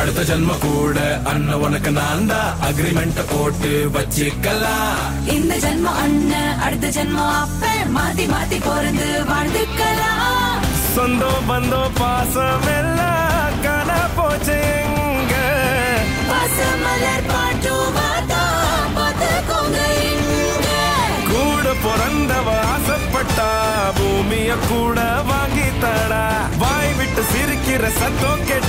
அடுத்த ஜென்ம கூட அண்ணன் உனக்கு நான் தான் அக்ரிமெண்ட் போட்டு வச்சுக்கலாம் இந்த ஜென்மம் அண்ணன் அடுத்த ஜென்மம் அப்பன் மாத்தி மாத்தி பிறந்து வாழ்ந்துக்கலாம் சொந்தம் பந்தம் பாசம் எல்லாம் காண போச்சு எங்க பசுமலர் பாட்டும் வாத்தா பார்த்துக்கோங்க இங்க கூட பிறந்தவ ஆசைப்பட்டா பூமிய கூட வாங்கி தடா வாய் விட்டு சிரிக்கிற சத்தம் கேட்டு